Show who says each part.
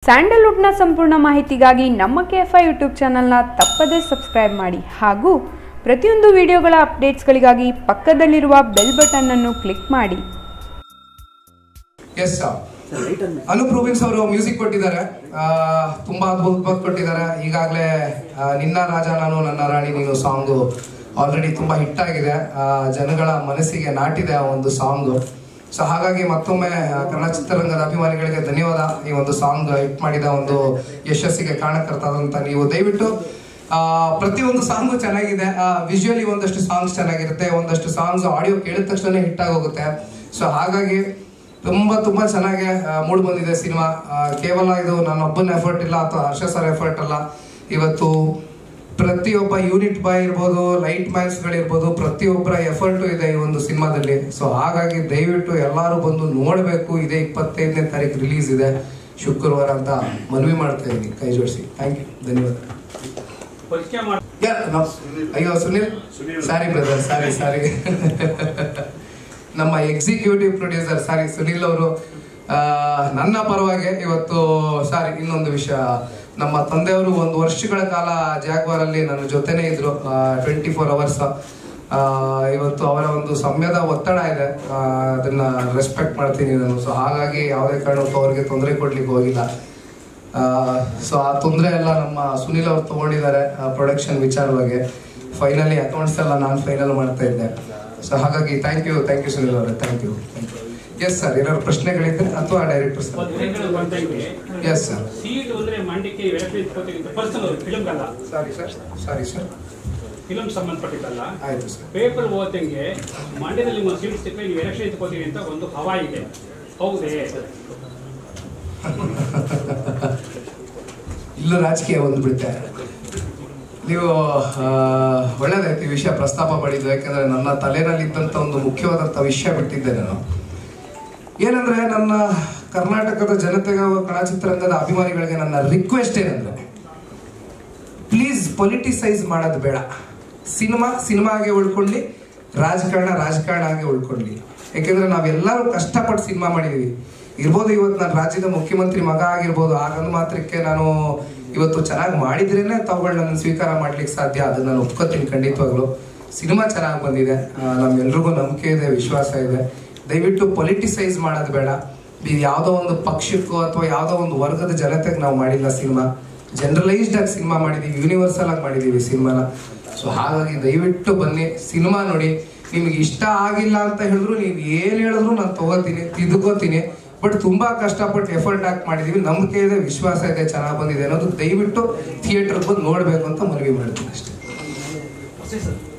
Speaker 1: ಸ್ಯಾಂಡಲ್ವುಡ್ನ ಸಂಪೂರ್ಣ ಮಾಹಿತಿಗಾಗಿ ನಮ್ಮ ಕೆ ಎಫ್ ಐ ಯೂಟ್ಯೂಬ್ ಚಾನಲ್ನ ತಪ್ಪದೇ ಸಬ್ಸ್ಕ್ರೈಬ್ ಮಾಡಿ ಹಾಗೂ ಪ್ರತಿಯೊಂದು ವಿಡಿಯೋಗಳ ಅಪ್ಡೇಟ್ಸ್ಗಳಿಗಾಗಿ ಪಕ್ಕದಲ್ಲಿರುವ ಬೆಲ್ ಬಟನ್ ಅನ್ನು ಕ್ಲಿಕ್ ಮಾಡಿ
Speaker 2: ಎಸ್ ಅನೂಪ್ ರೂಬಿನ್ಸ್ ಅವರು ಮ್ಯೂಸಿಕ್ ಕೊಟ್ಟಿದ್ದಾರೆ ಆ, ತುಂಬಾ ಅದ್ಭುತವಾಗಿ ಕೊಟ್ಟಿದ್ದಾರೆ ಈಗಾಗಲೇ ನಿನ್ನ ರಾಜ ನಾನು ನನ್ನ ರಾಣಿ ನೀನು ಸಾಂಗ್ ಆಲ್ರೆಡಿ ತುಂಬಾ ಹಿಟ್ ಆಗಿದೆ ಆ, ಜನಗಳ ಮನಸ್ಸಿಗೆ ನಾಟಿದೆ ಆ ಒಂದು ಸಾಂಗ್ ಸೊ ಹಾಗಾಗಿ ಮತ್ತೊಮ್ಮೆ ಆ, ಕನ್ನಡ ಚಿತ್ರರಂಗದ ಅಭಿಮಾನಿಗಳಿಗೆ ಧನ್ಯವಾದ ಈ ಒಂದು ಸಾಂಗ್ ಹಿಟ್ ಮಾಡಿದ ಒಂದು ಯಶಸ್ಸಿಗೆ ಕಾರಣಕರ್ತಾದಂತ ನೀವು ದಯವಿಟ್ಟು ಆ, ಪ್ರತಿಯೊಂದು ಸಾಂಗು ಚೆನ್ನಾಗಿದೆ ವಿಜುವಲಿ ಒಂದಷ್ಟು ಸಾಂಗ್ಸ್ ಚೆನ್ನಾಗಿರುತ್ತೆ ಒಂದಷ್ಟು ಸಾಂಗ್ಸ್ ಆಡಿಯೋ ಕೇಳಿದ ತಕ್ಷಣ ಹಿಟ್ ಆಗೋಗುತ್ತೆ ಸೊ ಹಾಗಾಗಿ ತುಂಬಾ ತುಂಬಾ ಚೆನ್ನಾಗಿ ಮೂಡ್ ಬಂದಿದೆ ಸಿನಿಮಾ ಕೇವಲ ಇದು ನನ್ನ ಒಬ್ಬನ ಎಫರ್ಟ್ ಇಲ್ಲ ಅಥವಾ ಹರ್ಷ ಸರ್ ಎಫರ್ಟ್ ಅಲ್ಲ ಇವತ್ತು ಪ್ರತಿಯೊಬ್ಬ ಯೂನಿಟ್ ಬಾಯ್ ಇರ್ಬೋದು ಲೈಟ್ ಮ್ಯಾನ್ಸ್ ಗಳಿರ್ಬೋದು ಪ್ರತಿಯೊಬ್ಬರ ಎಫರ್ಟ್ ಇದೆ ಈ ಒಂದು ಸಿನಿಮಾದಲ್ಲಿ ಸೊ ಹಾಗಾಗಿ ದಯವಿಟ್ಟು ಎಲ್ಲರೂ ಬಂದು ನೋಡಬೇಕು ಇದೇ ಇಪ್ಪತ್ತೈದನೇ ತಾರೀಕು ರಿಲೀಸ್ ಇದೆ ಶುಕ್ರವಾರ ಅಂತ ಮನವಿ ಮಾಡ್ತಾ ಇದ್ದೀನಿ ಕೈ ಜೋಡಿಸಿ ಥ್ಯಾಂಕ್ ಯು ಧನ್ಯವಾದ
Speaker 3: ಪರಿಚಯ ಮಾಡಿ
Speaker 2: Yeah, no. ಅಯ್ಯೋ ಸುನಿಲ್ ಸಾರಿ ಬ್ರದರ್ ಸಾರಿ ಸಾರಿ ನಮ್ಮ ಎಕ್ಸಿಕ್ಯೂಟಿವ್ ಪ್ರೊಡ್ಯೂಸರ್ ಸಾರಿ ಸುನಿಲ್ ಅವರು ನನ್ನ ಪರವಾಗಿ ಇವತ್ತು ಸಾರಿ ಇನ್ನೊಂದು ವಿಷಯ ನಮ್ಮ ತಂದೆಯವರು ಒಂದು ವರ್ಷಗಳ ಕಾಲ ಜಾಗ್ವಾರ್ ಅಲ್ಲಿ ನನ್ನ ಜೊತೆನೇ ಇದ್ರು ಟ್ವೆಂಟಿ ಫೋರ್ ಅವರ್ಸ್ ಇವತ್ತು ಅವರ ಒಂದು ಸಮಯದ ಒತ್ತಡ ಇದೆ ಆ, ಅದನ್ನ ರೆಸ್ಪೆಕ್ಟ್ ಮಾಡ್ತೀನಿ ನಾನು ಸೊ ಹಾಗಾಗಿ ಯಾವುದೇ ಕಾರಣಕ್ಕೂ ಅವರಿಗೆ ತೊಂದರೆ ಕೊಡ್ಲಿಕ್ಕೆ ಹೋಗಿಲ್ಲ ಸೊ ಆ ತೊಂದರೆ ಎಲ್ಲ ನಮ್ಮ ಸುನಿಲ್ ಅವ್ರು ತಗೊಂಡಿದ್ದಾರೆ ಪ್ರೊಡಕ್ಷನ್ ವಿಚಾರವಾಗಿ ಫೈನಲಿ ಅಕೌಂಟ್ಸ್ ಎಲ್ಲ ನಾನು ಫೈನಲ್ ಮಾಡ್ತಾ ಇದ್ದೆ ಸೊ ಹಾಗಾಗಿ thank you thank you Sunil ಅವರೇ ಥ್ಯಾಂಕ್ ಯು ಎಸ್ ಸರ್ ಏನಾದ್ರು ಪ್ರಶ್ನೆಗಳಿದ್ರೆ ಅಥವಾ ಡೈರೆಕ್ಟರ್ ಸರ್
Speaker 3: ಪತ್ರಿಕೆಗಳು ಬರ್ತಾ ಇವೆ
Speaker 2: ಎಸ್ ಸರ್
Speaker 3: ಸೀಟ್ ಅಂದ್ರೆ ಮಂಡ್ಯಕ್ಕೆ ಎಲೆಕ್ಟ್ರಿಕ್ ಪರ್ಸನಲ್ ಫಿಲ್ಮ್ ಅಲ್ಲ
Speaker 2: sorry sir sorry sir
Speaker 3: film ಸಂಬಂಧಪಟ್ಟಿದ್ದಲ್ಲ
Speaker 2: ಆಯ್ತು ಸರ್
Speaker 3: ಪೇಪರ್ ಓದಂಗೆ ಮಂಡ್ಯದಲ್ಲಿ ಒಂದು ಸೀಟ್ ಸಿಕ್ಕರೆ ನೀವು ಎಲೆಕ್ಷನ್ ಇಟ್ಕೋತೀವಿ ಅಂತ ಒಂದು ಹವಾ ಇದೆ ಹೌದೇ
Speaker 2: ಇಲ್ಲೂ ರಾಜಕೀಯ ಬಂದ್ಬಿಡುತ್ತೆ ನೀವು ಆ, ಒಳ್ಳೇದಾಯ್ತು ಈ ವಿಷಯ ಪ್ರಸ್ತಾಪ ಮಾಡಿದ್ದು ಯಾಕಂದ್ರೆ ನನ್ನ ತಲೆನಲ್ಲಿದ್ದಂಥ ಒಂದು ಮುಖ್ಯವಾದಂಥ ವಿಷಯ ಬಿಟ್ಟಿದ್ದೆ ನಾನು ಏನಂದ್ರೆ ನನ್ನ ಕರ್ನಾಟಕದ ಜನತೆಗೆ ಹಾಗೂ ಕನ್ನಡ ಚಿತ್ರರಂಗದ ಅಭಿಮಾನಿಗಳಿಗೆ ನನ್ನ ರಿಕ್ವೆಸ್ಟ್ ಏನಂದ್ರೆ ಪ್ಲೀಸ್ ಪೊಲಿಟಿಸೈಸ್ ಮಾಡೋದು ಬೇಡ ಸಿನಿಮಾ ಸಿನಿಮಾ ಆಗಿ ಉಳ್ಕೊಳ್ಳಿ ರಾಜಕಾರಣ ರಾಜಕಾರಣ ಆಗಿ ಉಳ್ಕೊಳ್ಳಿ ಯಾಕೆಂದ್ರೆ ನಾವೆಲ್ಲರೂ ಕಷ್ಟಪಟ್ಟು ಸಿನಿಮಾ ಮಾಡಿದೀವಿ ಇರ್ಬೋದು ಇವತ್ತು ನಾನು ರಾಜ್ಯದ ಮುಖ್ಯಮಂತ್ರಿ ಮಗ ಆಗಿರ್ಬೋದು ಆಗಂದ್ ಮಾತ್ರಕ್ಕೆ ನಾನು ಇವತ್ತು ಚೆನ್ನಾಗಿ ಮಾಡಿದ್ರೇನೆ ತಾವುಗಳು ನನ್ನ ಸ್ವೀಕಾರ ಮಾಡ್ಲಿಕ್ಕೆ ಸಾಧ್ಯ ಅದನ್ನ ನಾನು ಒಪ್ಕೋತೀನಿ ಖಂಡಿತವಾಗ್ಲು ಸಿನಿಮಾ ಚೆನ್ನಾಗಿ ಬಂದಿದೆ ಆ, ನಮ್ಗೆಲ್ರಿಗೂ ನಂಬಿಕೆ ಇದೆ ವಿಶ್ವಾಸ ಇದೆ ದಯವಿಟ್ಟು ಪೊಲಿಟಿಸೈಸ್ ಮಾಡೋದು ಬೇಡ ಇದು ಯಾವುದೋ ಒಂದು ಪಕ್ಷಕ್ಕೋ ಅಥವಾ ಯಾವುದೋ ಒಂದು ವರ್ಗದ ಜನತೆಗೆ ನಾವು ಮಾಡಿಲ್ಲ ಸಿನಿಮಾ ಜನರಲೈಸ್ಡ್ ಆಗಿ ಸಿನಿಮಾ ಮಾಡಿದೀವಿ ಯೂನಿವರ್ಸಲ್ ಆಗಿ ಮಾಡಿದೀವಿ ಸಿನಿಮಾನ ಸೊ ಹಾಗಾಗಿ ದಯವಿಟ್ಟು ಬನ್ನಿ ಸಿನಿಮಾ ನೋಡಿ ನಿಮ್ಗೆ ಇಷ್ಟ ಆಗಿಲ್ಲ ಅಂತ ಹೇಳಿದ್ರು ನೀವು ಏನ್ ಹೇಳಿದ್ರು ನಾನು ತಗೋತೀನಿ ತಿದ್ಕೋತೀನಿ ಬಟ್ ತುಂಬಾ ಕಷ್ಟಪಟ್ಟು ಎಫರ್ಟ್ ಹಾಕಿ ಮಾಡಿದೀವಿ ನಂಬಿಕೆ ಇದೆ ವಿಶ್ವಾಸ ಇದೆ ಚೆನ್ನಾಗಿ ಬಂದಿದೆ ಅನ್ನೋದು ದಯವಿಟ್ಟು ಥಿಯೇಟರ್ ಬಂದು ನೋಡ್ಬೇಕು ಅಂತ ಮನವಿ ಮಾಡ್ತೀನಿ ಅಷ್ಟೇ
Speaker 3: ಅಷ್ಟೇ ಸರ್